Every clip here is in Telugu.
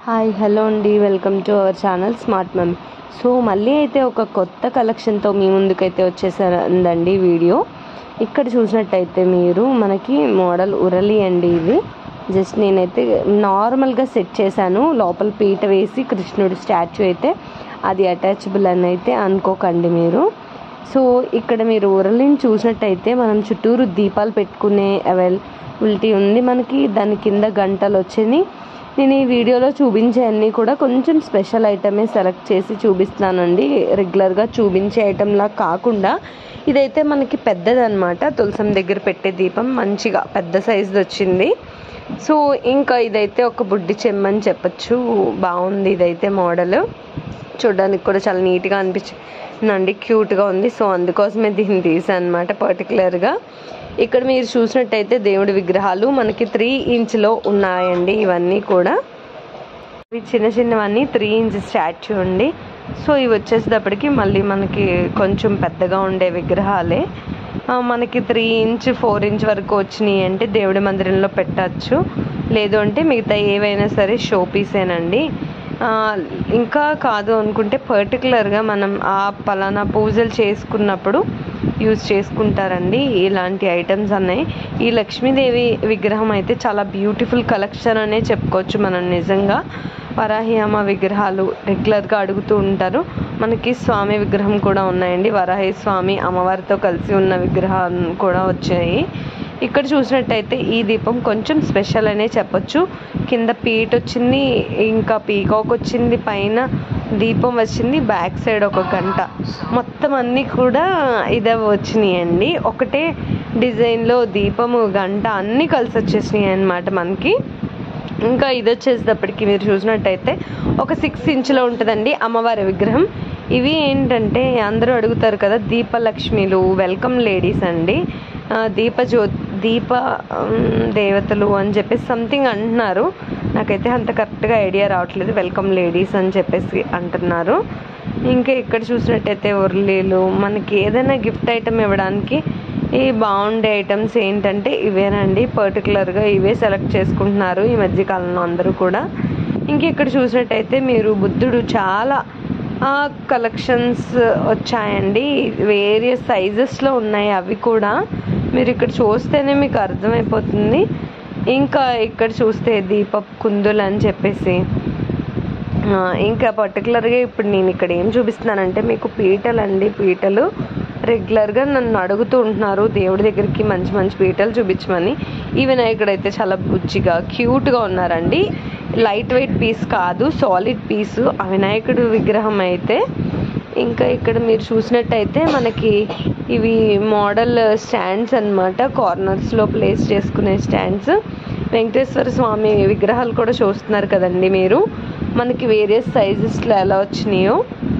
హాయ్ హలో అండి welcome to our channel smart mum so మళ్ళీ అయితే ఒక కొత్త కలెక్షన్తో మీ ముందుకైతే వచ్చేసారండి వీడియో ఇక్కడ చూసినట్టయితే మీరు మనకి మోడల్ ఉరలి అండి ఇది జస్ట్ నేనైతే నార్మల్గా సెట్ చేశాను లోపల పీట వేసి కృష్ణుడి స్టాచ్యూ అయితే అది అటాచబుల్ అని అయితే అనుకోకండి మీరు సో ఇక్కడ మీరు ఉరలిని చూసినట్టయితే మనం చుట్టూరు దీపాలు పెట్టుకునే అవైలబిలిటీ ఉంది మనకి దాని కింద గంటలు వచ్చేది నేను ఈ వీడియోలో చూపించే అన్నీ కూడా కొంచెం స్పెషల్ ఐటమే సెలెక్ట్ చేసి చూపిస్తానండి రెగ్యులర్గా చూపించే ఐటెంలా కాకుండా ఇదైతే మనకి పెద్దదన్నమాట తులసం దగ్గర పెట్టే దీపం మంచిగా పెద్ద సైజుది వచ్చింది సో ఇంకా ఇదైతే ఒక బుడ్డి చెమ్మని చెప్పచ్చు బాగుంది ఇదైతే మోడల్ చూడడానికి కూడా చాలా నీట్గా అనిపించిందండి క్యూట్గా ఉంది సో అందుకోసమే దీన్ని తీసాను అనమాట పర్టికులర్గా ఇక్కడ మీరు చూసినట్టయితే దేవుడి విగ్రహాలు మనకి త్రీ ఇంచ్లో ఉన్నాయండి ఇవన్నీ కూడా ఇవి చిన్న చిన్నవన్నీ త్రీ ఇంచ్ స్టాచ్యూ అండి సో ఇవి వచ్చేసేటప్పటికి మళ్ళీ మనకి కొంచెం పెద్దగా ఉండే విగ్రహాలే ఆ, మనకి త్రీ ఇంచ్ ఫోర్ ఇంచ్ వరకు వచ్చినాయి అంటే దేవుడి మందిరంలో పెట్టచ్చు లేదు అంటే మిగతా ఏవైనా సరే షో పీసేనండి ఆ, ఇంకా కాదు అనుకుంటే పర్టికులర్గా మనం ఆ పలానా పూజలు చేసుకున్నప్పుడు యూజ్ చేసుకుంటారండి ఇలాంటి ఐటమ్స్ అన్నాయి ఈ లక్ష్మీదేవి విగ్రహం అయితే చాలా బ్యూటిఫుల్ కలెక్షన్ అనే చెప్పుకోవచ్చు మనం నిజంగా వరాహి అమ్మ విగ్రహాలు రెగ్యులర్గా అడుగుతూ ఉంటారు మనకి స్వామి విగ్రహం కూడా ఉన్నాయండి వరాహి స్వామి అమ్మవారితో కలిసి ఉన్న విగ్రహం కూడా వచ్చాయి ఇక్కడ చూసినట్టయితే ఈ దీపం కొంచెం స్పెషల్ అనే చెప్పొచ్చు కింద పీట వచ్చింది ఇంకా పీకాక్ వచ్చింది పైన దీపం వచ్చింది బ్యాక్ సైడ్ ఒక గంట మొత్తం అన్నీ కూడా ఇదే వచ్చినాయండి ఒకటే డిజైన్లో దీపము గంట అన్నీ కలిసి వచ్చేసినాయి అన్నమాట మనకి ఇంకా ఇది వచ్చేసేటప్పటికి మీరు చూసినట్టయితే ఒక సిక్స్ ఇంచులో ఉంటుందండి అమ్మవారి విగ్రహం ఇవి ఏంటంటే అందరూ అడుగుతారు కదా దీపలక్ష్మిలు వెల్కమ్ లేడీస్ అండి ఆ, దీప జ్యో దీప ఉమ్, దేవతలు అని చెప్పేసి సంథింగ్ అంటున్నారు నాకైతే అంత కరెక్ట్గా ఐడియా రావట్లేదు వెల్కమ్ లేడీస్ అని చెప్పేసి అంటున్నారు ఇంకా ఇక్కడ చూసినట్టయితే ఉర్లీలు మనకి ఏదైనా గిఫ్ట్ ఐటమ్ ఇవ్వడానికి ఈ బాగుండే ఐటమ్స్ ఏంటంటే ఇవేనండి పర్టికులర్గా ఇవే సెలెక్ట్ చేసుకుంటున్నారు ఈ మధ్యకాలంలో అందరూ కూడా ఇంక ఇక్కడ చూసినట్టయితే మీరు బుద్ధుడు చాలా కలెక్షన్స్ వచ్చాయండి వేరియస్ సైజెస్లో ఉన్నాయి అవి కూడా మీరు ఇక్కడ చూస్తేనే మీకు అర్థమైపోతుంది ఇంకా ఇక్కడ చూస్తే దీపపు కుందులు అని చెప్పేసి ఆ, ఇంకా పర్టికులర్గా ఇప్పుడు నేను ఇక్కడ ఏం చూపిస్తున్నానంటే మీకు పీటలు అండి పీటలు రెగ్యులర్గా నన్ను అడుగుతూ ఉంటున్నారు దేవుడి దగ్గరికి మంచి మంచి పీటలు చూపించమని ఈ వినాయకుడు అయితే చాలా బుజ్జిగా క్యూట్గా ఉన్నారండి లైట్ వెయిట్ పీస్ కాదు సాలిడ్ పీసు ఆ వినాయకుడు విగ్రహం అయితే ఇంకా ఇక్కడ మీరు చూసినట్టయితే మనకి ఇవి మోడల్ స్టాండ్స్ అన్నమాట కార్నర్స్లో ప్లేస్ చేసుకునే స్టాండ్స్ వెంకటేశ్వర స్వామి విగ్రహాలు కూడా చూస్తున్నారు కదండి మీరు మనకి వేరియస్ సైజెస్లో ఎలా వచ్చినాయో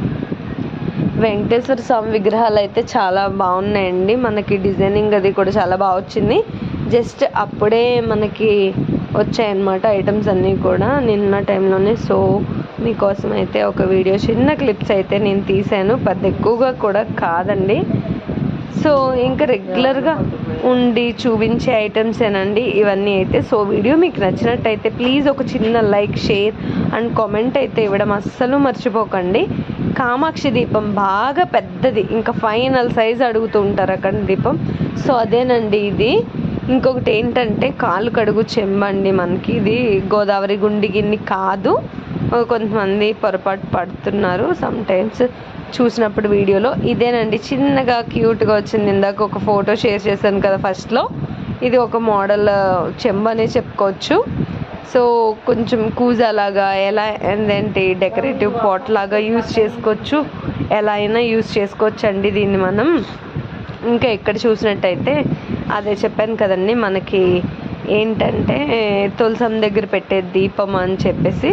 వెంకటేశ్వర స్వామి విగ్రహాలు అయితే చాలా బాగున్నాయండి మనకి డిజైనింగ్ అది కూడా చాలా బాగా వచ్చింది జస్ట్ అప్పుడే మనకి వచ్చాయన్నమాట ఐటమ్స్ అన్నీ కూడా నిన్న టైంలోనే సో మీకోసం అయితే ఒక వీడియో చిన్న క్లిప్స్ అయితే నేను తీసాను పెద్ద ఎక్కువగా కూడా కాదండి సో ఇంకా రెగ్యులర్గా ఉండి చూపించే ఐటమ్స్ ఏనండి ఇవన్నీ అయితే సో వీడియో మీకు నచ్చినట్టయితే ప్లీజ్ ఒక చిన్న లైక్ షేర్ అండ్ కామెంట్ అయితే ఇవ్వడం అస్సలు మర్చిపోకండి కామాక్షి దీపం బాగా పెద్దది ఇంకా ఫైనల్ సైజ్ అడుగుతూ ఉంటారు అక్కడ దీపం సో అదేనండి ఇది ఇంకొకటి ఏంటంటే కాలు కడుగు చెంబండి మనకి ఇది గోదావరి గుండి గిన్ని కాదు కొంతమంది పొరపాటు పడుతున్నారు సమ్ టైమ్స్ చూసినప్పుడు వీడియోలో ఇదేనండి చిన్నగా క్యూట్గా వచ్చింది ఇందాక ఒక ఫోటో షేర్ చేశాను కదా ఫస్ట్లో ఇది ఒక మోడల్ చెంబు అనే చెప్పుకోవచ్చు సో కొంచెం కూజా లాగా ఎలా ఏంటంటే డెకరేటివ్ పాట్ లాగా యూస్ చేసుకోవచ్చు ఎలా అయినా యూస్ చేసుకోవచ్చు అండి దీన్ని మనం ఇంకా ఇక్కడ చూసినట్టయితే అదే చెప్పాను కదండి మనకి ఏంటంటే తులసం దగ్గర పెట్టే దీపం అని చెప్పేసి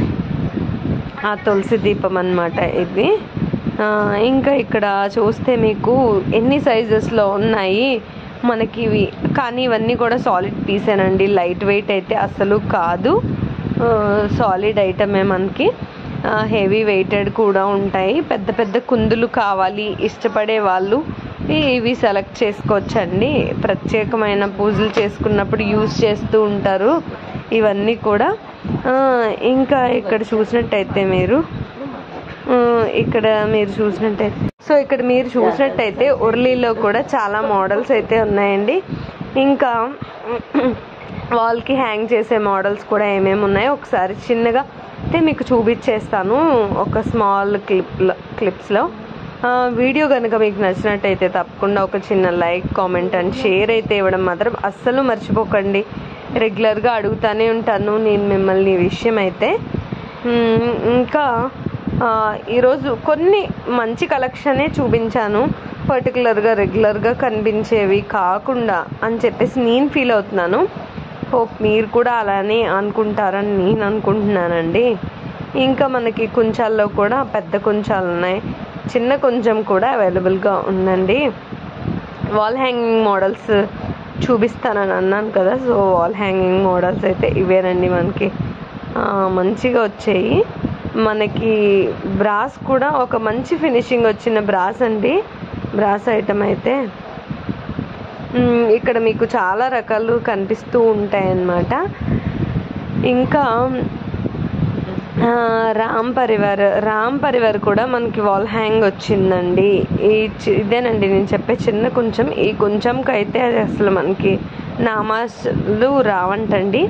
ఆ తులసి దీపం అన్నమాట ఇది ఆ, ఇంకా ఇక్కడ చూస్తే మీకు ఎన్ని సైజెస్లో ఉన్నాయి మనకి ఇవి కానీ ఇవన్నీ కూడా సాలిడ్ పీసేనండి లైట్ వెయిట్ అయితే అసలు కాదు సాలిడ్ ఐటమే మనకి హెవీ వెయిటెడ్ కూడా ఉంటాయి పెద్ద పెద్ద కుందులు కావాలి ఇష్టపడే వాళ్ళు ఇవి సెలెక్ట్ చేసుకోవచ్చండి ప్రత్యేకమైన పూజలు చేసుకున్నప్పుడు యూజ్ చేస్తూ ఉంటారు ఇవన్నీ కూడా ఆ, ఇంకా ఇక్కడ చూసినట్టయితే మీరు ఆ, ఇక్కడ మీరు చూసినట్టయితే సో ఇక్కడ మీరు చూసినట్టయితే ఉర్లీలో కూడా చాలా మోడల్స్ అయితే ఉన్నాయండి ఇంకా వాల్కి హ్యాంగ్ చేసే మోడల్స్ కూడా ఏమేమి ఉన్నాయో ఒకసారి చిన్నగా అయితే మీకు చూపించేస్తాను ఒక స్మాల్ క్లిప్ క్లిప్స్లో వీడియో కనుక మీకు నచ్చినట్టయితే తప్పకుండా ఒక చిన్న లైక్ కామెంట్ అండ్ షేర్ అయితే ఇవ్వడం మాత్రం అస్సలు మర్చిపోకండి రెగ్యులర్గా అడుగుతానే ఉంటాను నేను మిమ్మల్ని ఈ విషయం అయితే మ్మ్, ఇంకా ఆ, ఈరోజు కొన్ని మంచి కలెక్షనే చూపించాను పర్టికులర్గా రెగ్యులర్గా కనిపించేవి కాకుండా అని చెప్పేసి నేను ఫీల్ అవుతున్నాను హోప్ మీరు కూడా అలానే అనుకుంటారని నేను అనుకుంటున్నానండి ఇంకా మనకి కుంచాల్లో కూడా పెద్ద కుంచాలు ఉన్నాయి చిన్న కొంచెం కూడా అవైలబుల్గా ఉందండి వాల్ హ్యాంగింగ్ మోడల్స్ చూపిస్తానని అన్నాను కదా సో వాల్ హ్యాంగింగ్ మోడల్స్ అయితే ఇవేనండి మనకి ఆ, మంచిగా వచ్చాయి మనకి బ్రాస్ కూడా ఒక మంచి ఫినిషింగ్ వచ్చిన బ్రాస్ అండి బ్రాస్ ఐటమ్ అయితే మ్, ఇక్కడ మీకు చాలా రకాలు కనిపిస్తూ ఉంటాయన్నమాట ఇంకా ఆ, రామ్ పరివార్ రామ్ పరివార్ కూడా మనకి వాల్ హ్యాంగ్ వచ్చిందండి ఈ చి- ఇదేనండి నేను చెప్పే చిన్న కొంచెం ఈ కొంచెంకి అయితే అది అసలు మనకి నామాలు రావంటండి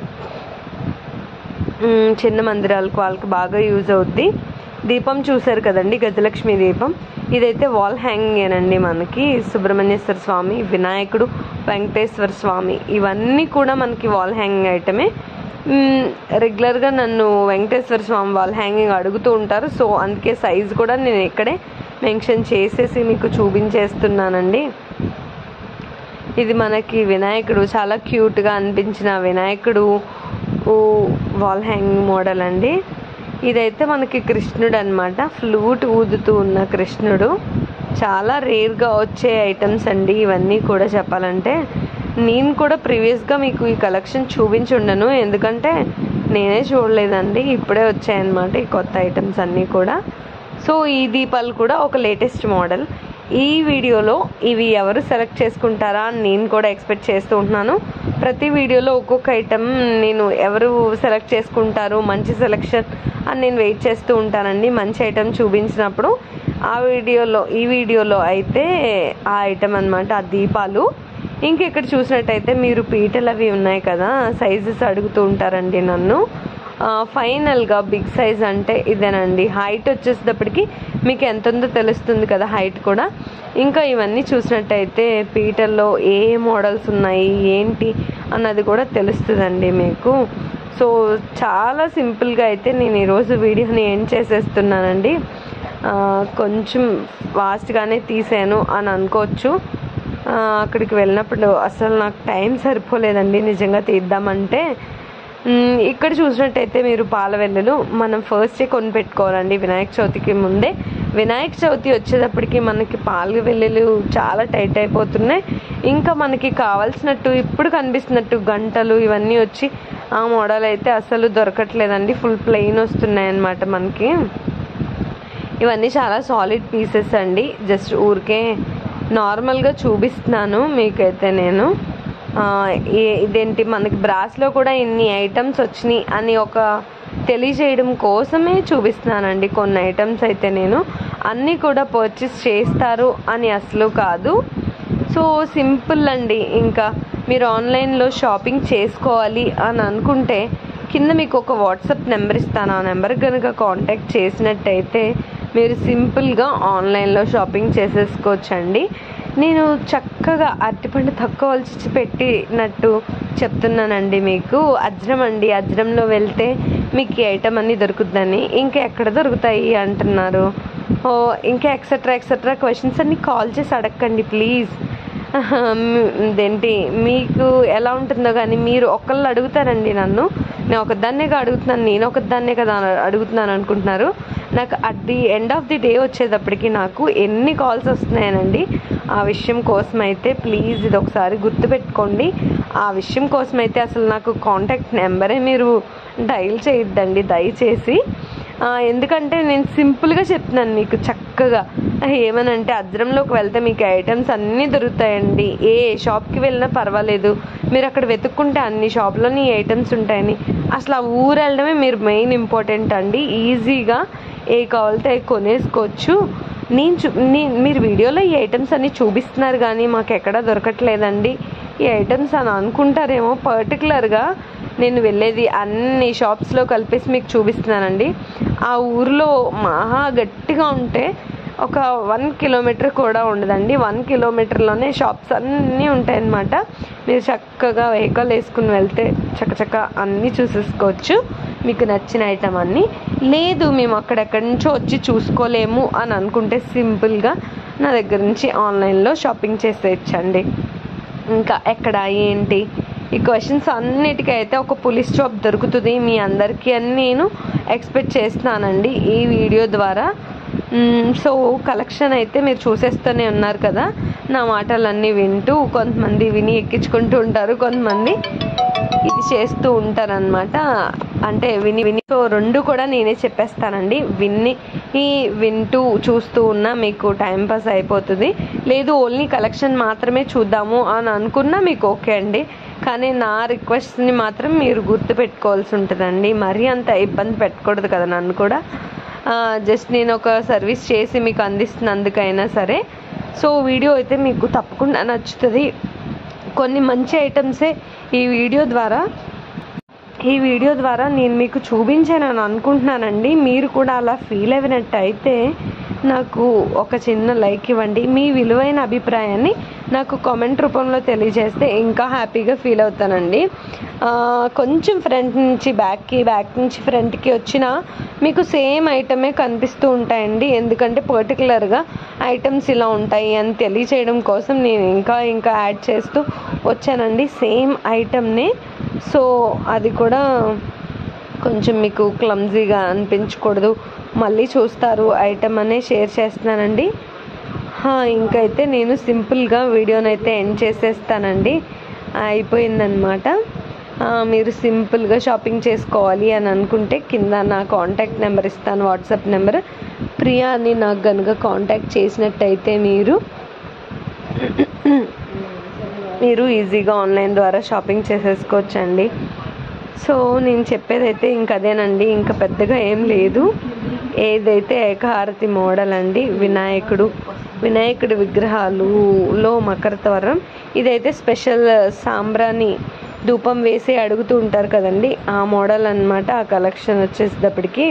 మ్, చిన్న మందిరాలకు వాళ్ళకి బాగా యూజ్ అవుద్ది దీపం చూశారు కదండి గజలక్ష్మి దీపం ఇదైతే వాల్ హ్యాంగింగేనండి మనకి సుబ్రహ్మణ్యేశ్వర స్వామి వినాయకుడు వెంకటేశ్వర స్వామి ఇవన్నీ కూడా మనకి వాల్ హ్యాంగింగ్ ఐటమే మ్, రెగ్యులర్గా నన్ను వెంకటేశ్వర స్వామి వాల్ హ్యాంగింగ్ అడుగుతూ ఉంటారు సో అందుకే సైజ్ కూడా నేను ఇక్కడే మెన్షన్ చేసేసి మీకు చూపించేస్తున్నానండి ఇది మనకి వినాయకుడు చాలా క్యూట్గా అనిపించిన వినాయకుడు ఊ, వాల్ హ్యాంగింగ్ మోడల్ అండి ఇదైతే మనకి కృష్ణుడు అనమాట ఫ్లూట్ ఊదుతూ ఉన్న కృష్ణుడు చాలా రేర్గా వచ్చే ఐటమ్స్ అండి ఇవన్నీ కూడా చెప్పాలంటే నేను కూడా ప్రీవియస్గా మీకు ఈ కలెక్షన్ చూపించి ఉండను ఎందుకంటే నేనే చూడలేదండి ఇప్పుడే వచ్చాయన్నమాట ఈ కొత్త ఐటమ్స్ అన్నీ కూడా సో ఈ దీపాలు కూడా ఒక లేటెస్ట్ మోడల్ ఈ వీడియోలో ఇవి ఎవరు సెలెక్ట్ చేసుకుంటారా అని నేను కూడా ఎక్స్పెక్ట్ చేస్తూ ఉంటున్నాను ప్రతి వీడియోలో ఒక్కొక్క ఐటెం నేను ఎవరు సెలెక్ట్ చేసుకుంటారు మంచి సెలెక్షన్ అని నేను వెయిట్ చేస్తూ ఉంటానండి మంచి ఐటెం చూపించినప్పుడు ఆ వీడియోలో ఈ వీడియోలో అయితే ఆ ఐటెం అన్నమాట ఆ దీపాలు ఇంక ఇక్కడ చూసినట్టయితే మీరు పీటలు అవి ఉన్నాయి కదా సైజెస్ అడుగుతూ ఉంటారండి నన్ను ఆ, ఫైనల్గా బిగ్ సైజ్ అంటే ఇదేనండి హైట్ వచ్చేసేటప్పటికి మీకు ఎంత ఉందో తెలుస్తుంది కదా హైట్ కూడా ఇంకా ఇవన్నీ చూసినట్టయితే పీటల్లో ఏ మోడల్స్ ఉన్నాయి ఏంటి అన్నది కూడా తెలుస్తుందండి మీకు సో చాలా సింపుల్గా అయితే నేను ఈరోజు వీడియోని ఎండ్ చేసేస్తున్నానండి ఆ, కొంచెం ఫాస్ట్గానే తీసాను అని అనుకోవచ్చు ఆ, అక్కడికి వెళ్ళినప్పుడు అసలు నాకు టైం సరిపోలేదండి నిజంగా తీద్దామంటే మ్, ఇక్కడ చూసినట్టయితే మీరు పాల వెల్లులు మనం ఫస్టే కొని పెట్టుకోవాలండి వినాయక చవితికి ముందే వినాయక చవితి వచ్చేటప్పటికి మనకి పాల వెల్లులు చాలా టైట్ అయిపోతున్నాయి ఇంకా మనకి కావాల్సినట్టు ఇప్పుడు కనిపిస్తున్నట్టు గంటలు ఇవన్నీ వచ్చి ఆ మోడల్ అయితే అసలు దొరకట్లేదండి ఫుల్ ప్లెయిన్ వస్తున్నాయి అన్నమాట మనకి ఇవన్నీ చాలా సాలిడ్ పీసెస్ అండి జస్ట్ ఊరికే నార్మల్గా చూపిస్తున్నాను మీకైతే నేను ఆ, ఏ- ఇదేంటి మనకి బ్రాస్లో కూడా ఇన్ని ఐటమ్స్ వచ్చినాయి అని ఒక తెలియజేయడం కోసమే చూపిస్తున్నానండి కొన్ని ఐటమ్స్ అయితే నేను అన్నీ కూడా పర్చేస్ చేస్తారు అని అసలు కాదు సో సింపుల్ అండి ఇంకా మీరు ఆన్లైన్లో షాపింగ్ చేసుకోవాలి అని అనుకుంటే కింద మీకు ఒక వాట్సాప్ నెంబర్ ఇస్తాను ఆ నెంబర్ కనుక కాంటాక్ట్ చేసినట్టయితే మీరు సింపుల్గా ఆన్లైన్లో షాపింగ్ చేసేసుకోవచ్చండి నేను చక్కగా అరటిపండు తక్కువ వలిచి పెట్టినట్టు చెప్తున్నానండి మీకు అజ్రం అండి అజ్రంలో వెళ్తే మీకు ఈ ఐటమ్ అన్నీ దొరుకుతుందని ఇంకా ఎక్కడ దొరుకుతాయి అంటున్నారు ఓ ఇంకా ఎక్సెట్రా ఎక్సెట్రా క్వశ్చన్స్ అన్ని కాల్ చేసి అడగండి ప్లీజ్ ఇదేంటి మీకు ఎలా ఉంటుందో కానీ మీరు ఒకళ్ళు అడుగుతారండి నన్ను నేను ఒకదాన్నేగా అడుగుతున్నాను నేను ఒకదాన్నే కదా అడుగుతున్నాను అనుకుంటున్నారు నాకు at the end of the day వచ్చేటప్పటికి నాకు ఎన్ని కాల్స్ వస్తున్నాయనండి ఆ విషయం కోసం అయితే ప్లీజ్ ఇది ఒకసారి గుర్తుపెట్టుకోండి ఆ విషయం కోసం అయితే అసలు నాకు కాంటాక్ట్ నెంబరే మీరు డైల్ చేయొద్దండి దయచేసి ఆ, ఎందుకంటే నేను సింపుల్గా చెప్తున్నాను మీకు చక్కగా ఏమనంటే అజ్రంలోకి వెళ్తే మీకు ఐటమ్స్ అన్నీ దొరుకుతాయండి ఏ షాప్కి వెళ్ళినా పర్వాలేదు మీరు అక్కడ వెతుక్కుంటే అన్ని షాప్లోని ఈ ఐటమ్స్ ఉంటాయని అసలు ఆ ఊరు వెళ్ళడమే మీరు మెయిన్ ఇంపార్టెంట్ అండి ఈజీగా ఏ కావాలితే అవి కొనేసుకోవచ్చు నేను చూ నీ- మీరు వీడియోలో ఈ ఐటమ్స్ అన్ని చూపిస్తున్నారు కానీ మాకు ఎక్కడా దొరకట్లేదండి ఈ ఐటమ్స్ అని అనుకుంటారేమో పర్టికులర్గా నేను వెళ్ళేది అన్ని షాప్స్లో కలిపేసి మీకు చూపిస్తున్నానండి ఆ ఊర్లో మహా గట్టిగా ఉంటే ఒక వన్ కిలోమీటర్ కూడా ఉండదండి వన్ కిలోమీటర్లోనే షాప్స్ అన్నీ ఉంటాయన్నమాట మీరు చక్కగా వెహికల్ వేసుకుని వెళ్తే చక్కచక్క అన్నీ చూసేసుకోవచ్చు మీకు నచ్చిన ఐటమ్ అన్నీ లేదు మేము అక్కడెక్కడి నుంచో వచ్చి చూసుకోలేము అని అనుకుంటే సింపుల్గా నా దగ్గర నుంచి ఆన్లైన్లో షాపింగ్ చేసేయచ్చండి ఇంకా ఎక్కడ ఏంటి ఈ క్వశ్చన్స్ అన్నిటికీ అయితే ఒక పోలీస్ జాబ్ దొరుకుతుంది మీ అందరికీ అని నేను ఎక్స్పెక్ట్ చేస్తున్నానండి ఈ వీడియో ద్వారా మ్మ్, సో కలెక్షన్ అయితే మీరు చూసేస్తూనే ఉన్నారు కదా నా మాటలన్నీ వింటూ కొంతమంది విని ఎక్కించుకుంటూ ఉంటారు కొంతమంది ఇది చేస్తూ ఉంటారనమాట అంటే విని విని సో రెండు కూడా నేనే చెప్పేస్తానండి విన్ని ఈ వింటూ చూస్తూ ఉన్నా మీకు టైం పాస్ అయిపోతుంది లేదు ఓన్లీ కలెక్షన్ మాత్రమే చూద్దాము అని అనుకున్నా మీకు ఓకే అండి కానీ నా రిక్వెస్ట్ని మాత్రం మీరు గుర్తు పెట్టుకోవాల్సి ఉంటుందండి మరీ అంత ఇబ్బంది పెట్టకూడదు కదా నన్ను కూడా జస్ట్ నేను ఒక సర్వీస్ చేసి మీకు అందిస్తున్నందుకైనా సరే సో వీడియో అయితే మీకు తప్పకుండా నచ్చుతుంది కొన్ని మంచి ఐటమ్సే ఈ వీడియో ద్వారా ఈ వీడియో ద్వారా నేను మీకు చూపించానని అనుకుంటున్నానండి మీరు కూడా అలా ఫీల్ అయినట్టు అయితే నాకు ఒక చిన్న లైక్ ఇవ్వండి మీ విలువైన అభిప్రాయాన్ని నాకు కామెంట్ రూపంలో తెలియజేస్తే ఇంకా హ్యాపీగా ఫీల్ అవుతానండి ఆ, కొంచెం ఫ్రంట్ నుంచి బ్యాక్కి బ్యాక్ నుంచి ఫ్రంట్కి వచ్చిన మీకు సేమ్ ఐటమే కనిపిస్తూ ఉంటాయండి ఎందుకంటే పర్టికులర్గా ఐటమ్స్ ఇలా ఉంటాయి అని తెలియచేయడం కోసం నేను ఇంకా ఇంకా యాడ్ చేస్తూ వచ్చానండి సేమ్ ఐటమ్ని సో అది కూడా కొంచెం మీకు క్లమ్జీగా అనిపించకూడదు మళ్ళీ చూస్తారు ఐటమ్ అనే షేర్ చేస్తున్నానండి హా, ఇంకైతే నేను సింపుల్గా వీడియోనైతే ఎండ్ చేసేస్తానండి అయిపోయిందనమాట ఆ, మీరు సింపుల్గా షాపింగ్ చేసుకోవాలి అని అనుకుంటే కింద నా కాంటాక్ట్ నెంబర్ ఇస్తాను వాట్సాప్ నెంబర్ ప్రియా అని నాకు కనుక కాంటాక్ట్ చేసినట్టయితే మీరు మీరు ఈజీగా ఆన్లైన్ ద్వారా షాపింగ్ చేసేసుకోవచ్చండి సో నేను చెప్పేదైతే ఇంక అదేనండి ఇంకా పెద్దగా ఏం లేదు ఏదైతే ఏకహారతి మోడల్ అండి వినాయకుడు వినాయకుడి విగ్రహాలులో మకర త్వరం ఇదైతే స్పెషల్ సాంబ్రాణి ధూపం వేసి అడుగుతూ ఉంటారు కదండి ఆ మోడల్ అన్నమాట ఆ కలెక్షన్ వచ్చేసేటప్పటికి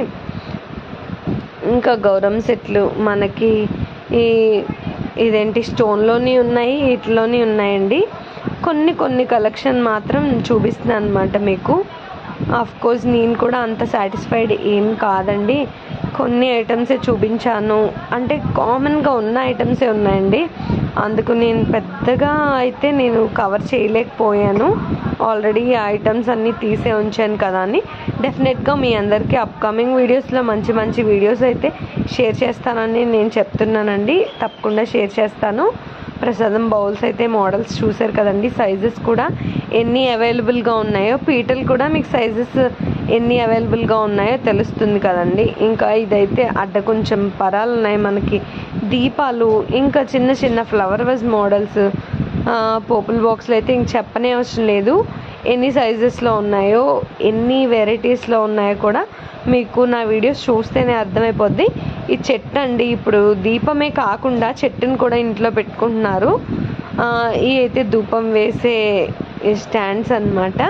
ఇంకా గౌరవం సెట్లు మనకి ఈ ఇదేంటి స్టోన్లోని ఉన్నాయి వీటిలోని ఉన్నాయండి కొన్ని కొన్ని కలెక్షన్ మాత్రం చూపిస్తున్నాను అనమాట మీకు ఆఫ్ కోర్స్ నేను కూడా అంత సాటిస్ఫైడ్ ఏం కాదండి కొన్ని ఐటమ్సే చూపించాను అంటే కామన్గా ఉన్న ఐటమ్సే ఉన్నాయండి అందుకు నేను పెద్దగా అయితే నేను కవర్ చేయలేకపోయాను ఆల్రెడీ ఆ ఐటమ్స్ అన్నీ తీసే ఉంచాను కదా అని డెఫినెట్గా మీ అందరికీ అప్కమింగ్ వీడియోస్లో మంచి మంచి వీడియోస్ అయితే షేర్ చేస్తానని నేను చెప్తున్నానండి తప్పకుండా షేర్ చేస్తాను ప్రసాదం బౌల్స్ అయితే మోడల్స్ చూసారు కదండి సైజెస్ కూడా ఎన్ని అవైలబుల్గా ఉన్నాయో పీటలు కూడా మీకు సైజెస్ ఎన్ని అవైలబుల్గా ఉన్నాయో తెలుస్తుంది కదండి ఇంకా ఇదైతే అడ్డ కొంచెం పరాలు ఉన్నాయి మనకి దీపాలు ఇంకా చిన్న చిన్న ఫ్లవర్ వైజ్ మోడల్స్ పోపుల్ బాక్స్లో అయితే ఇంక చెప్పనే అవసరం లేదు ఎన్ని సైజెస్లో ఉన్నాయో ఎన్ని వెరైటీస్లో ఉన్నాయో కూడా మీకు నా వీడియోస్ చూస్తేనే అర్థమైపోద్ది ఈ చెట్టు అండి ఇప్పుడు దీపమే కాకుండా చెట్టుని కూడా ఇంట్లో పెట్టుకుంటున్నారు ఆ, ఈ అయితే ధూపం వేసే స్టాండ్స్ అన్నమాట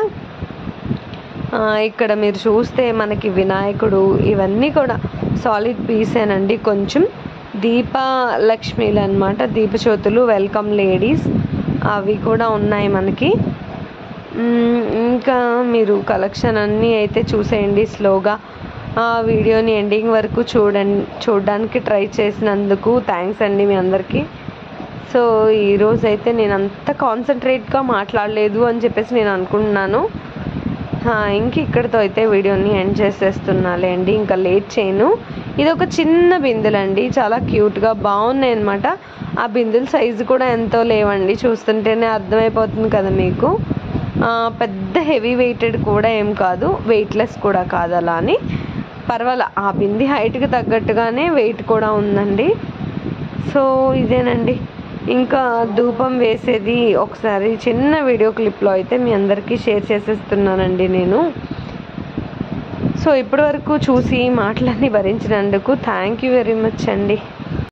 ఆ, ఇక్కడ మీరు చూస్తే మనకి వినాయకుడు ఇవన్నీ కూడా సాలిడ్ పీసేనండి కొంచెం దీప లక్ష్మీలు అనమాట దీపజ్యోతులు వెల్కమ్ లేడీస్ అవి కూడా ఉన్నాయి మనకి మ్మ్, ఇంకా మీరు కలెక్షన్ అన్నీ అయితే చూసేయండి స్లోగా ఆ వీడియోని ఎండింగ్ వరకు చూడండి చూడడానికి ట్రై చేసినందుకు థ్యాంక్స్ అండి మీ అందరికీ సో ఈరోజు అయితే నేను అంత కాన్సన్ట్రేట్గా మాట్లాడలేదు అని చెప్పేసి నేను అనుకుంటున్నాను ఆ, ఇంక ఇక్కడితో అయితే వీడియోని ఎండ్ చేసేస్తున్నాలే అండి ఇంకా లేట్ చేయను ఇది ఒక చిన్న బిందెలండి చాలా క్యూట్గా బాగున్నాయి అనమాట ఆ బిందెల సైజు కూడా ఎంతో లేవండి చూస్తుంటేనే అర్థమైపోతుంది కదా మీకు ఆ, పెద్ద హెవీ వెయిటెడ్ కూడా ఏం కాదు వెయిట్లెస్ కూడా కాదు అలా అని పర్వాలే ఆ బింది హైట్కి తగ్గట్టుగానే వెయిట్ కూడా ఉందండి సో ఇదేనండి ఇంకా ధూపం వేసేది ఒకసారి చిన్న వీడియో క్లిప్లో అయితే మీ అందరికీ షేర్ చేసేస్తున్నానండి నేను సో ఇప్పటి వరకు చూసి మాటలన్నీ భరించినందుకు థ్యాంక్ యూ వెరీ మచ్ అండి